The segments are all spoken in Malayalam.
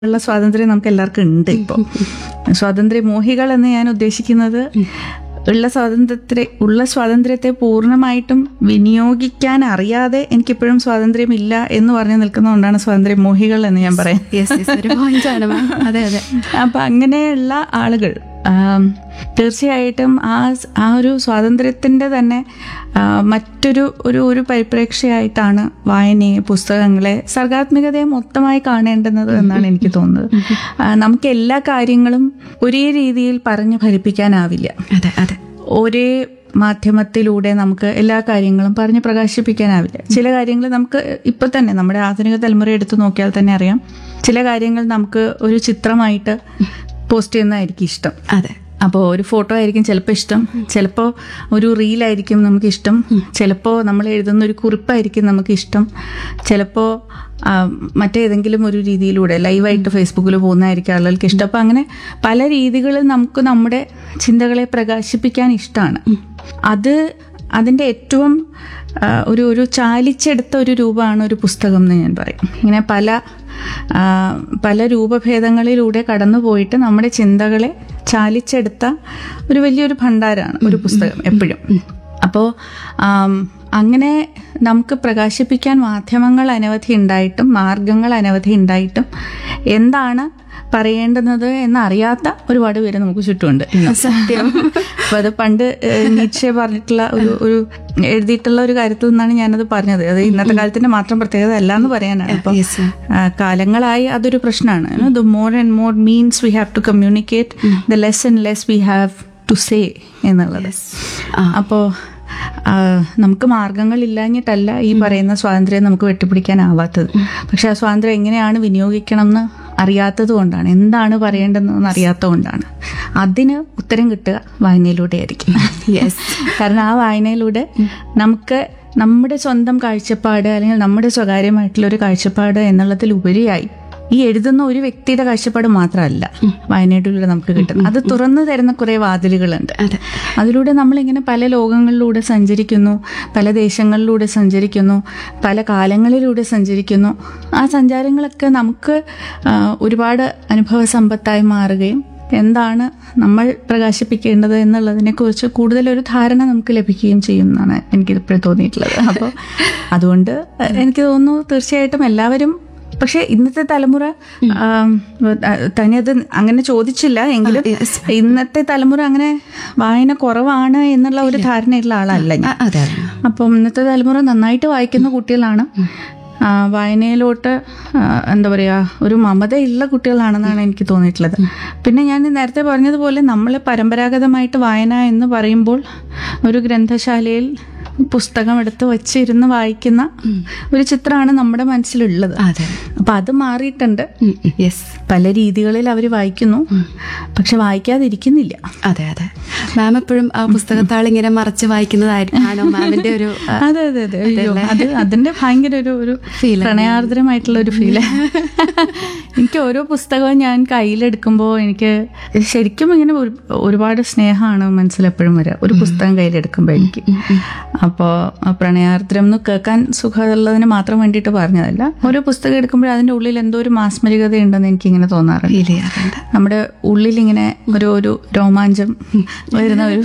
ഉള്ള സ്വാതന്ത്ര്യം നമുക്ക് എല്ലാവർക്കും ഉണ്ട് ഇപ്പോൾ സ്വാതന്ത്ര്യ മോഹികൾ എന്ന് ഞാൻ ഉദ്ദേശിക്കുന്നത് ഉള്ള സ്വാതന്ത്ര്യത്തെ ഉള്ള സ്വാതന്ത്ര്യത്തെ പൂർണ്ണമായിട്ടും വിനിയോഗിക്കാൻ അറിയാതെ എനിക്കിപ്പോഴും സ്വാതന്ത്ര്യമില്ല എന്ന് പറഞ്ഞു നിൽക്കുന്നതുകൊണ്ടാണ് സ്വാതന്ത്ര്യ മോഹികൾ എന്ന് ഞാൻ പറയാം യെസ് യെസ് ഒരു പോയിന്റ് ആണ് മാം അതെ അതെ അപ്പൊ അങ്ങനെയുള്ള ആളുകൾ ആം, തീർച്ചയായിട്ടും ആ സ്- ആ ഒരു സ്വാതന്ത്ര്യത്തിന്റെ തന്നെ ആ, മറ്റൊരു ഒരു ഒരു പരിപ്രേക്ഷ്യമായിട്ടാണ് വായനയെ പുസ്തകങ്ങളെ സർഗാത്മികതയെ മൊത്തമായി കാണേണ്ടുന്നത് എന്നാണ് എനിക്ക് തോന്നുന്നത് ആ, നമുക്ക് എല്ലാ കാര്യങ്ങളും ഒരേ രീതിയിൽ പറഞ്ഞു ഫലിപ്പിക്കാനാവില്ല അതെ അതെ ഒരേ മാധ്യമത്തിലൂടെ നമുക്ക് എല്ലാ കാര്യങ്ങളും പറഞ്ഞ് പ്രകാശിപ്പിക്കാനാവില്ല ചില കാര്യങ്ങൾ നമുക്ക് ഇപ്പൊ തന്നെ നമ്മുടെ ആധുനിക തലമുറ എടുത്തു നോക്കിയാൽ തന്നെ അറിയാം ചില കാര്യങ്ങൾ നമുക്ക് ഒരു ചിത്രമായിട്ട് പോസ്റ്റ് ചെയ്യുന്നതായിരിക്കും ഇഷ്ടം അതെ അപ്പോൾ ഒരു ഫോട്ടോ ആയിരിക്കും ചിലപ്പോൾ ഇഷ്ടം ചിലപ്പോൾ ഒരു റീലായിരിക്കും നമുക്ക് ഇഷ്ടം ചിലപ്പോൾ നമ്മൾ എഴുതുന്ന ഒരു കുറിപ്പായിരിക്കും നമുക്ക് ഇഷ്ടം ചിലപ്പോൾ ആ, മറ്റേതെങ്കിലും ഒരു രീതിയിലൂടെ ലൈവായിട്ട് ഫേസ്ബുക്കിൽ പോകുന്നതായിരിക്കും ആളുകൾക്ക് ഇഷ്ടം അപ്പോൾ അങ്ങനെ പല രീതികളിൽ നമുക്ക് നമ്മുടെ ചിന്തകളെ പ്രകാശിപ്പിക്കാൻ ഇഷ്ടമാണ് അത് അതിൻ്റെ ഏറ്റവും ആ, ഒരു ഒരു ചാലിച്ചെടുത്ത ഒരു രൂപമാണ് ഒരു പുസ്തകം എന്ന് ഞാൻ പറയും ഇങ്ങനെ പല ആ, പല രൂപഭേദങ്ങളിലൂടെ കടന്നു പോയിട്ട് നമ്മുടെ ചിന്തകളെ ചാലിച്ചെടുത്ത ഒരു വലിയൊരു ഭണ്ഡാരമാണ് ഒരു പുസ്തകം എപ്പോഴും അപ്പോൾ അങ്ങനെ നമുക്ക് പ്രകാശിപ്പിക്കാൻ മാധ്യമങ്ങൾ അനവധി ഉണ്ടായിട്ടും മാർഗങ്ങൾ അനവധി ഉണ്ടായിട്ടും എന്താണ് പറയേണ്ടുന്നത് എന്നറിയാത്ത ഒരുപാട് പേര് നമുക്ക് ചുറ്റുമുണ്ട് ഇന്ന്. സത്യം അപ്പൊ അത് പണ്ട് നീച്ചെ പറഞ്ഞിട്ടുള്ള ഒരു ഒരു എഴുതിയിട്ടുള്ള ഒരു കാര്യത്തിൽ നിന്നാണ് ഞാനത് പറഞ്ഞത് അത് ഇന്നത്തെ കാലത്തിന്റെ മാത്രം പ്രത്യേകത അല്ല എന്ന് പറയാനാണ് അപ്പം Yes, ma'am. ആ, കാലങ്ങളായി അതൊരു പ്രശ്നമാണ് the more and more means we have to communicate the less and less we have to say എന്നുള്ളത് ആ. അപ്പോൾ നമുക്ക് മാർഗങ്ങൾ ഇല്ലാഞ്ഞിട്ടല്ല ഈ പറയുന്ന സ്വാതന്ത്ര്യം നമുക്ക് വെട്ടിപ്പിടിക്കാനാവാത്തത് പക്ഷെ ആ സ്വാതന്ത്ര്യം എങ്ങനെയാണ് വിനിയോഗിക്കണം എന്ന് അറിയാത്തത് കൊണ്ടാണ് എന്താണ് പറയേണ്ടതെന്ന് അറിയാത്തത് കൊണ്ടാണ് അതിന് ഉത്തരം കിട്ടുക വായനയിലൂടെ ആയിരിക്കും യെസ് കാരണം ആ വായനയിലൂടെ നമുക്ക് നമ്മുടെ സ്വന്തം കാഴ്ചപ്പാട് അല്ലെങ്കിൽ നമ്മുടെ സ്വകാര്യമായിട്ടുള്ള ഒരു കാഴ്ചപ്പാട് എന്നുള്ളതിലുപരിയായി ഈ എഴുതുന്ന ഒരു വ്യക്തിയുടെ കാഴ്ചപ്പാട് മാത്രമല്ല വായനയിലൂടെ നമുക്ക് കിട്ടുന്നത് അത് തുറന്നു തരുന്ന കുറെ വാതിലുകളുണ്ട് അതെ അതിലൂടെ നമ്മളിങ്ങനെ പല ലോകങ്ങളിലൂടെ സഞ്ചരിക്കുന്നു പല ദേശങ്ങളിലൂടെ സഞ്ചരിക്കുന്നു പല കാലങ്ങളിലൂടെ സഞ്ചരിക്കുന്നു ആ സഞ്ചാരങ്ങളൊക്കെ നമുക്ക് ആ, ഒരുപാട് അനുഭവ സമ്പത്തായി മാറുകയും എന്താണ് നമ്മൾ പ്രകാശിപ്പിക്കേണ്ടത് എന്നുള്ളതിനെക്കുറിച്ച് കൂടുതലൊരു ധാരണ നമുക്ക് ലഭിക്കുകയും ചെയ്യും എന്നാണ് എനിക്കിപ്പോഴും തോന്നിയിട്ടുള്ളത് അപ്പോൾ അതുകൊണ്ട് എനിക്ക് തോന്നുന്നു തീർച്ചയായിട്ടും എല്ലാവരും പക്ഷെ ഇന്നത്തെ തലമുറ ആം, തന്നെ അത് അങ്ങനെ ചോദിച്ചില്ല എങ്കിലും yes. ഇന്നത്തെ തലമുറ അങ്ങനെ വായന കുറവാണ് എന്നുള്ള ഒരു ധാരണയുള്ള ആളല്ല ഞാൻ ആ, അതെ അതെ അപ്പം ഇന്നത്തെ തലമുറ നന്നായിട്ട് വായിക്കുന്ന കുട്ടികളാണ് ആ, വായനയിലോട്ട് ആ, എന്താ പറയുക ഒരു മമതയുള്ള കുട്ടികളാണെന്നാണ് എനിക്ക് തോന്നിയിട്ടുള്ളത് പിന്നെ ഞാൻ നേരത്തെ പറഞ്ഞതുപോലെ നമ്മൾ പരമ്പരാഗതമായിട്ട് വായന എന്ന് പറയുമ്പോൾ ഒരു ഗ്രന്ഥശാലയിൽ പുസ്തകം എടുത്ത് വച്ചിരുന്ന് വായിക്കുന്ന ഒരു ചിത്രമാണ് നമ്മുടെ മനസ്സിലുള്ളത് അതെ അപ്പം അത് മാറിയിട്ടുണ്ട് യെസ് പല രീതികളിൽ അവർ വായിക്കുന്നു പക്ഷെ വായിക്കാതിരിക്കുന്നില്ല അതെ അതെ മാം എപ്പോഴും ആ പുസ്തകത്താൾ ഇങ്ങനെ മറച്ച് വായിക്കുന്നതായിരിക്കാണോ മാമിന്റെ ഒരു ആ, അതെ അതെ അതെ അയ്യോ, അത് അതിന്റെ ഭയങ്കര ഒരു ഒരു Feel ആണ്. പ്രണയാർദ്രമായിട്ടുള്ള ഒരു ഫീല് എനിക്ക് ഓരോ പുസ്തകവും ഞാൻ കയ്യിലെടുക്കുമ്പോൾ എനിക്ക് ശരിക്കും ഇങ്ങനെ ഒരു- ഒരുപാട് സ്നേഹമാണ് മനസ്സിലെപ്പോഴും വരിക ഒരു പുസ്തകം കയ്യിലെടുക്കുമ്പോൾ എനിക്ക് അപ്പോൾ പ്രണയാർദ്രം എന്ന് കേൾക്കാൻ സുഖമുള്ളതിന് മാത്രം വേണ്ടിയിട്ട് പറഞ്ഞതല്ല ഓരോ പുസ്തകം എടുക്കുമ്പോൾ അതിന്റെ ഉള്ളിൽ എന്തോ ഒരു മാസ്മരികത ഉണ്ടെന്ന് എനിക്ക് ഇങ്ങനെ തോന്നാറുണ്ട് ഫീൽ ചെയ്യാറുണ്ട് നമ്മുടെ ഉള്ളിൽ ഇങ്ങനെ ഒരു ഒരു രോമാഞ്ചം വരുന്ന ഒരു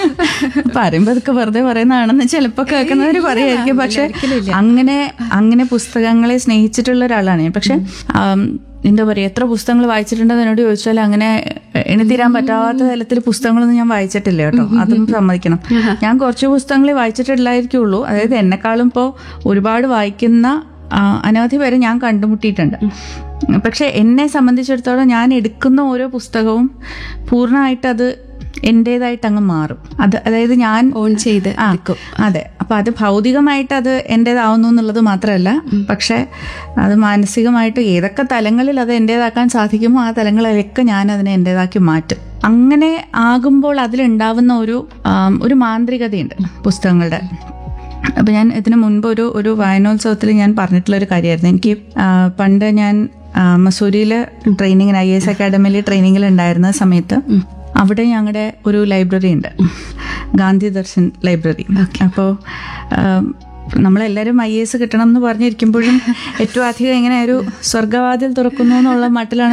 പറയുമ്പോ അതൊക്കെ വെറുതെ പറയുന്നതാണെന്ന് ചിലപ്പോ കേൾക്കുന്നവര് പറയായിരിക്കും പക്ഷെ അങ്ങനെ അങ്ങനെ പുസ്തകങ്ങളെ സ്നേഹിച്ചിട്ടുള്ള ഒരാളാണ് ഞാൻ പക്ഷെ ആം, എന്താ പറയാ എത്ര പുസ്തകങ്ങൾ വായിച്ചിട്ടുണ്ടെന്ന് എന്നോട് ചോദിച്ചാൽ അങ്ങനെ എണിത്തീരാൻ പറ്റാത്ത തലത്തിൽ പുസ്തകങ്ങളൊന്നും ഞാൻ വായിച്ചിട്ടില്ല കേട്ടോ അതും സമ്മതിക്കണം ഞാൻ കുറച്ച് പുസ്തകങ്ങളെ വായിച്ചിട്ടില്ലായിരിക്കുള്ളൂ അതായത് എന്നെക്കാളും ഇപ്പോൾ ഒരുപാട് വായിക്കുന്ന ആ, അനവധി പേരെ ഞാൻ കണ്ടുമുട്ടിയിട്ടുണ്ട് പക്ഷെ എന്നെ സംബന്ധിച്ചിടത്തോളം ഞാൻ എടുക്കുന്ന ഓരോ പുസ്തകവും പൂർണ്ണമായിട്ട് അത് എൻ്റെതായിട്ട് അങ്ങ് മാറും അത് അതായത് ഞാൻ ഓൺ ചെയ്ത് ആ അതെ അപ്പൊ അത് ഭൗതികമായിട്ട് അത് എൻ്റെതാവുന്നു എന്നുള്ളത് മാത്രമല്ല പക്ഷെ അത് മാനസികമായിട്ട് ഏതൊക്കെ തലങ്ങളിൽ അത് എൻ്റെതാക്കാൻ സാധിക്കുമോ ആ തലങ്ങളിലൊക്കെ ഞാൻ അതിനെ എൻ്റെതാക്കി മാറ്റും അങ്ങനെ ആകുമ്പോൾ അതിലുണ്ടാവുന്ന ഒരു ആം, ഒരു മാന്ത്രികതയുണ്ട് പുസ്തകങ്ങളുടെ അപ്പൊ ഞാൻ ഇതിനു മുൻപ് ഒരു ഒരു വായനോത്സവത്തിൽ ഞാൻ പറഞ്ഞിട്ടുള്ള ഒരു കാര്യമായിരുന്നു എനിക്ക് ആ, പണ്ട് ഞാൻ ആ, മസൂരിയില് ട്രെയിനിങ്ങിന് ഐ എസ് അക്കാഡമിയിൽ ട്രെയിനിങ്ങിൽ ഉണ്ടായിരുന്ന സമയത്ത് അവിടെ ഞങ്ങളുടെ ഒരു ലൈബ്രറി ഉണ്ട് ഗാന്ധി ദർശൻ ലൈബ്രറി അപ്പോൾ നമ്മളെല്ലാവരും ഐ എസ് കിട്ടണം എന്ന് പറഞ്ഞിരിക്കുമ്പോഴും ഏറ്റവും അധികം ഇങ്ങനെ ഒരു സ്വർഗവാതിൽ തുറക്കുന്നു എന്നുള്ള മട്ടിലാണ്